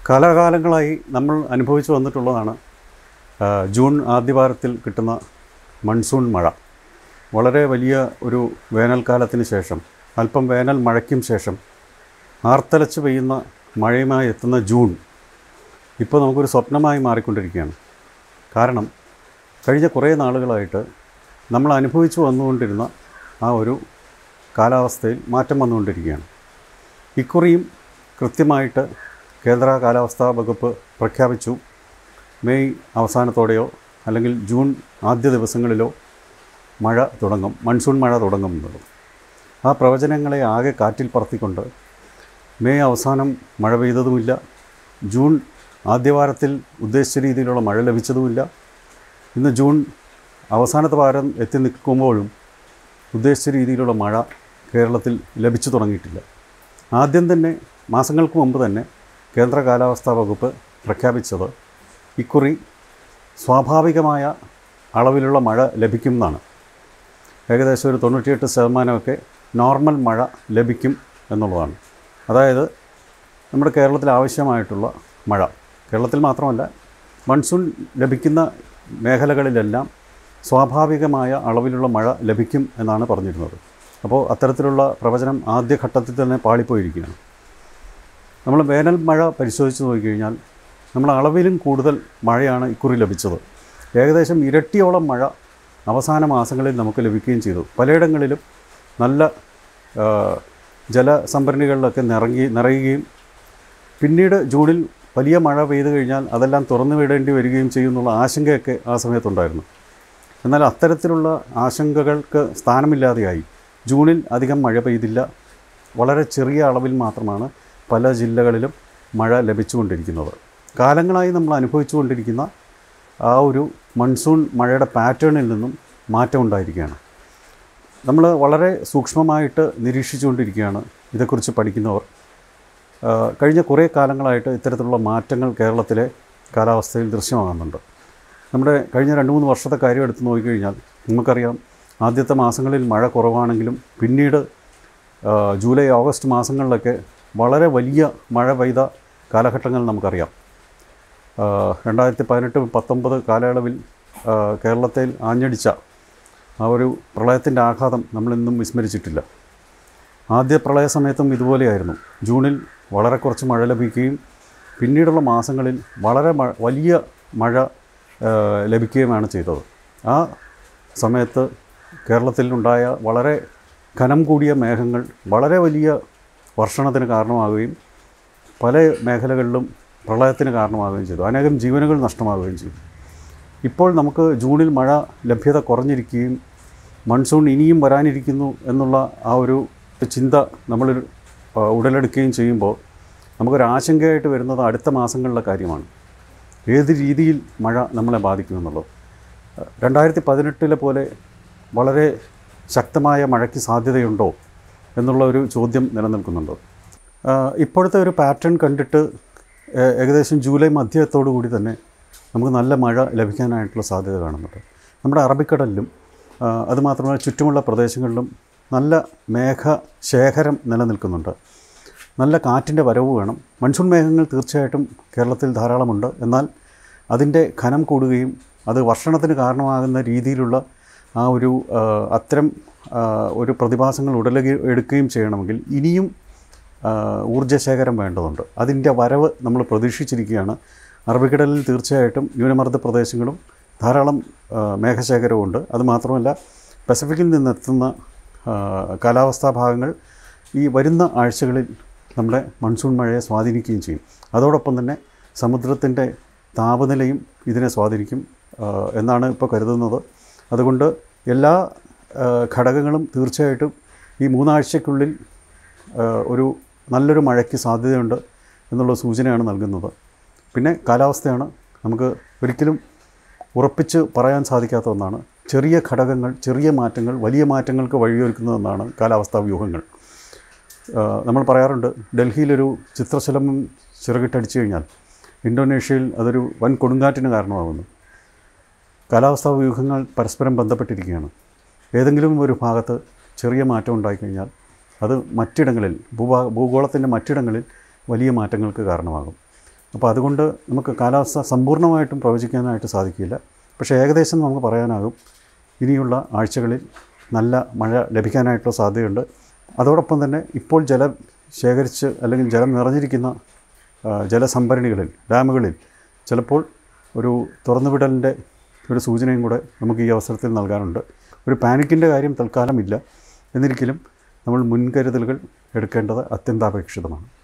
കാലാകാലങ്ങളായി നമ്മൾ അനുഭവിച്ചു വന്നിട്ടുള്ളതാണ് ആ, ജൂൺ ആദ്യവാരത്തിൽ കിട്ടുന്ന മൺസൂൺ മഴ വളരെ വലിയ ഒരു വേനൽക്കാലത്തിന് ശേഷം അല്പം വേനൽ മഴയ്ക്കും ശേഷം ആർത്തലച്ച് പെയ്യുന്ന മഴയുമായി എത്തുന്ന ജൂൺ ഇപ്പോൾ നമുക്കൊരു സ്വപ്നമായി മാറിക്കൊണ്ടിരിക്കുകയാണ് കാരണം കഴിഞ്ഞ കുറേ നാളുകളായിട്ട് നമ്മൾ അനുഭവിച്ചു വന്നുകൊണ്ടിരുന്ന ആ ഒരു കാലാവസ്ഥയിൽ മാറ്റം വന്നുകൊണ്ടിരിക്കുകയാണ് ഇക്കുറിയും കൃത്യമായിട്ട് കേന്ദ്ര കാലാവസ്ഥാ വകുപ്പ് പ്രഖ്യാപിച്ചു മെയ് അവസാനത്തോടെയോ അല്ലെങ്കിൽ ജൂൺ ആദ്യ ദിവസങ്ങളിലോ മഴ തുടങ്ങും മൺസൂൺ മഴ തുടങ്ങും എന്നുള്ളത് ആ പ്രവചനങ്ങളെ ആകെ കാറ്റിൽ പറത്തിക്കൊണ്ട് മെയ് അവസാനം മഴ പെയ്തതുമില്ല ജൂൺ ആദ്യവാരത്തിൽ ഉദ്ദേശിച്ച രീതിയിലുള്ള മഴ ലഭിച്ചതുമില്ല ഇന്ന് ജൂൺ അവസാനത്തെ വാരം എത്തി നിൽക്കുമ്പോഴും ഉദ്ദേശിച്ച രീതിയിലുള്ള മഴ കേരളത്തിൽ ലഭിച്ചു തുടങ്ങിയിട്ടില്ല ആദ്യം തന്നെ മാസങ്ങൾക്ക് മുമ്പ് തന്നെ കേന്ദ്ര കാലാവസ്ഥാ വകുപ്പ് പ്രഖ്യാപിച്ചത് ഇക്കുറി സ്വാഭാവികമായ അളവിലുള്ള മഴ ലഭിക്കുമെന്നാണ് ഏകദേശം ഒരു തൊണ്ണൂറ്റിയെട്ട് ശതമാനമൊക്കെ നോർമൽ മഴ ലഭിക്കും എന്നുള്ളതാണ് അതായത് നമ്മുടെ കേരളത്തിൽ ആവശ്യമായിട്ടുള്ള മഴ കേരളത്തിൽ മാത്രമല്ല മൺസൂൺ ലഭിക്കുന്ന മേഖലകളിലെല്ലാം സ്വാഭാവികമായ അളവിലുള്ള മഴ ലഭിക്കും എന്നാണ് പറഞ്ഞിരുന്നത് അപ്പോൾ അത്തരത്തിലുള്ള പ്രവചനം ആദ്യഘട്ടത്തിൽ തന്നെ പാളിപ്പോയിരിക്കുകയാണ് നമ്മൾ വേനൽ മഴ പരിശോധിച്ച് നോക്കിക്കഴിഞ്ഞാൽ നമ്മൾ അളവിലും കൂടുതൽ മഴയാണ് ഇക്കുറി ലഭിച്ചത് ഏകദേശം ഇരട്ടിയോളം മഴ അവസാന മാസങ്ങളിൽ നമുക്ക് ലഭിക്കുകയും ചെയ്തു പലയിടങ്ങളിലും നല്ല ആ, ജലസംഭരണികളിലൊക്കെ നിറങ്ങി നിറയുകയും പിന്നീട് ജൂണിൽ വലിയ മഴ പെയ്തു കഴിഞ്ഞാൽ അതെല്ലാം തുറന്നു വിടേണ്ടി വരികയും ചെയ്യുന്നുള്ള ആശങ്കയൊക്കെ ആ സമയത്തുണ്ടായിരുന്നു എന്നാൽ അത്തരത്തിലുള്ള ആശങ്കകൾക്ക് സ്ഥാനമില്ലാതെയായി ജൂണിൽ അധികം മഴ പെയ്തില്ല വളരെ ചെറിയ അളവിൽ മാത്രമാണ് പല ജില്ലകളിലും മഴ ലഭിച്ചുകൊണ്ടിരിക്കുന്നത് കാലങ്ങളായി നമ്മൾ അനുഭവിച്ചുകൊണ്ടിരിക്കുന്ന ആ ഒരു മൺസൂൺ മഴയുടെ പാറ്റേണിൽ നിന്നും മാറ്റം ഉണ്ടായിരിക്കുകയാണ് നമ്മൾ വളരെ സൂക്ഷ്മമായിട്ട് നിരീക്ഷിച്ചുകൊണ്ടിരിക്കുകയാണ് ഇതേക്കുറിച്ച് പഠിക്കുന്നവർ ആ, കഴിഞ്ഞ കുറേ കാലങ്ങളായിട്ട് ഇത്തരത്തിലുള്ള മാറ്റങ്ങൾ കേരളത്തിലെ കാലാവസ്ഥയിൽ ദൃശ്യമാകുന്നുണ്ട് നമ്മുടെ കഴിഞ്ഞ രണ്ട് മൂന്ന് വർഷത്തെ കാര്യം എടുത്ത് നോക്കിക്കഴിഞ്ഞാൽ നമുക്കറിയാം ആദ്യത്തെ മാസങ്ങളിൽ മഴ കുറവാണെങ്കിലും പിന്നീട് ആ, ജൂലൈ ഓഗസ്റ്റ് മാസങ്ങളിലൊക്കെ വളരെ വലിയ മഴ പെയ്ത കാലഘട്ടങ്ങൾ നമുക്കറിയാം ആ, രണ്ടായിരത്തി പതിനെട്ട് പത്തൊമ്പത് കാലയളവിൽ ആ, കേരളത്തിൽ ആഞ്ഞടിച്ച ആ ഒരു പ്രളയത്തിൻ്റെ ആഘാതം നമ്മളിന്നും വിസ്മരിച്ചിട്ടില്ല ആദ്യ പ്രളയ സമയത്തും ഇതുപോലെയായിരുന്നു ജൂണിൽ വളരെ കുറച്ച് മഴ ലഭിക്കുകയും പിന്നീടുള്ള മാസങ്ങളിൽ വളരെ മഴ വലിയ മഴ ആ, ലഭിക്കുകയുമാണ് ചെയ്തത് ആ സമയത്ത് കേരളത്തിൽ ഉണ്ടായ വളരെ കനം കൂടിയ മേഘങ്ങൾ വളരെ വലിയ വർഷണത്തിന് കാരണമാവുകയും പല മേഖലകളിലും പ്രളയത്തിന് കാരണമാവുകയും ചെയ്തു അനേകം ജീവനുകൾ നഷ്ടമാവുകയും ചെയ്തു ഇപ്പോൾ നമുക്ക് ജൂണിൽ മഴ ലഭ്യത കുറഞ്ഞിരിക്കുകയും മൺസൂൺ ഇനിയും വരാനിരിക്കുന്നു എന്നുള്ള ആ ഒരു ചിന്ത നമ്മൾ ആ, ഉടലെടുക്കുകയും ചെയ്യുമ്പോൾ നമുക്കൊരു ആശങ്കയായിട്ട് വരുന്നത് അടുത്ത മാസങ്ങളിലെ കാര്യമാണ് ഏത് രീതിയിൽ മഴ നമ്മളെ ബാധിക്കുമെന്നുള്ളത് രണ്ടായിരത്തി പതിനെട്ടിലെ പോലെ വളരെ ശക്തമായ മഴയ്ക്ക് സാധ്യതയുണ്ടോ എന്നുള്ള ഒരു ചോദ്യം നിലനിൽക്കുന്നുണ്ട് ആ, ഇപ്പോഴത്തെ ഒരു പാറ്റേൺ കണ്ടിട്ട് ഏ- ഏകദേശം ജൂലൈ മധ്യത്തോടു കൂടി തന്നെ നമുക്ക് നല്ല മഴ ലഭിക്കാനായിട്ടുള്ള സാധ്യത കാണുന്നുണ്ട് നമ്മുടെ അറബിക്കടലിലും ആ, അതുമാത്രമല്ല ചുറ്റുമുള്ള പ്രദേശങ്ങളിലും നല്ല മേഘ ശേഖരം നിലനിൽക്കുന്നുണ്ട് നല്ല കാറ്റിൻ്റെ വരവ് വേണം മൺസൂൺ മേഘങ്ങൾ തീർച്ചയായിട്ടും കേരളത്തിൽ ധാരാളമുണ്ട് എന്നാൽ അതിൻ്റെ ഖനം കൂടുകയും അത് വർഷണത്തിന് കാരണമാകുന്ന രീതിയിലുള്ള ആ ഒരു ആ, അത്തരം ആ, ഒരു പ്രതിഭാസങ്ങൾ ഉടലെടുക എടുക്കുകയും ചെയ്യണമെങ്കിൽ ഇനിയും ആ, ഊർജ്ജശേഖരം വേണ്ടതുണ്ട് അതിൻ്റെ വരവ് നമ്മൾ പ്രതീക്ഷിച്ചിരിക്കുകയാണ് അറബിക്കടലിൽ തീർച്ചയായിട്ടും ന്യൂനമർദ്ദ പ്രദേശങ്ങളും ധാരാളം ആ, മേഘശേഖരവുമുണ്ട് അതുമാത്രമല്ല പസഫിക്കിൽ നിന്നെത്തുന്ന ആ, കാലാവസ്ഥാ ഭാഗങ്ങൾ ഈ വരുന്ന ആഴ്ചകളിൽ നമ്മുടെ മൺസൂൺ മഴയെ സ്വാധീനിക്കുകയും ചെയ്യും അതോടൊപ്പം തന്നെ സമുദ്രത്തിൻ്റെ താപനിലയും ഇതിനെ സ്വാധീനിക്കും ആ, എന്നാണ് ഇപ്പോൾ കരുതുന്നത് അതുകൊണ്ട് എല്ലാ ആ, ഘടകങ്ങളും തീർച്ചയായിട്ടും ഈ മൂന്നാഴ്ചയ്ക്കുള്ളിൽ ആ, ഒരു നല്ലൊരു മഴയ്ക്ക് സാധ്യതയുണ്ട് എന്നുള്ള സൂചനയാണ് നൽകുന്നത് പിന്നെ കാലാവസ്ഥയാണ് നമുക്ക് ഒരിക്കലും ഉറപ്പിച്ച് പറയാൻ സാധിക്കാത്ത ഒന്നാണ് ചെറിയ ഘടകങ്ങൾ ചെറിയ മാറ്റങ്ങൾ വലിയ മാറ്റങ്ങൾക്ക് വഴിയൊരുക്കുന്നതെന്നാണ് കാലാവസ്ഥാ വ്യൂഹങ്ങൾ ആ, നമ്മൾ പറയാറുണ്ട് ഡൽഹിയിലൊരു ചിത്രശലഭം ചിറകിട്ടടിച്ചു കഴിഞ്ഞാൽ ഇന്തോനേഷ്യയിൽ അതൊരു വൻ കൊടുങ്കാറ്റിന് കാരണമാകുന്നു കാലാവസ്ഥാ വ്യൂഹങ്ങൾ പരസ്പരം ബന്ധപ്പെട്ടിരിക്കുകയാണ് ഏതെങ്കിലും ഒരു ഭാഗത്ത് ചെറിയ മാറ്റം ഉണ്ടായിക്കഴിഞ്ഞാൽ അത് മറ്റിടങ്ങളിൽ ഭൂഭാ ഭൂഗോളത്തിൻ്റെ മറ്റിടങ്ങളിൽ വലിയ മാറ്റങ്ങൾക്ക് കാരണമാകും അപ്പോൾ അതുകൊണ്ട് നമുക്ക് കാലാവസ്ഥ സമ്പൂർണ്ണമായിട്ടും പ്രവചിക്കാനായിട്ട് സാധിക്കില്ല പക്ഷേ ഏകദേശം നമുക്ക് പറയാനാകും ഇനിയുള്ള ആഴ്ചകളിൽ നല്ല മഴ ലഭിക്കാനായിട്ടുള്ള സാധ്യതയുണ്ട് അതോടൊപ്പം തന്നെ ഇപ്പോൾ ജലം ശേഖരിച്ച് അല്ലെങ്കിൽ ജലം നിറഞ്ഞിരിക്കുന്ന ആ, ജലസംഭരണികളിൽ ഡാമുകളിൽ ചിലപ്പോൾ ഒരു തുറന്നുവിടലിൻ്റെ ഒരു സൂചനയും കൂടെ നമുക്ക് ഈ അവസരത്തിൽ നൽകാനുണ്ട് ഒരു പാനിക്കിൻ്റെ കാര്യം തൽക്കാലം ഇല്ല എന്നിരിക്കലും നമ്മൾ മുൻകരുതലുകൾ എടുക്കേണ്ടത് അത്യന്താപേക്ഷിതമാണ്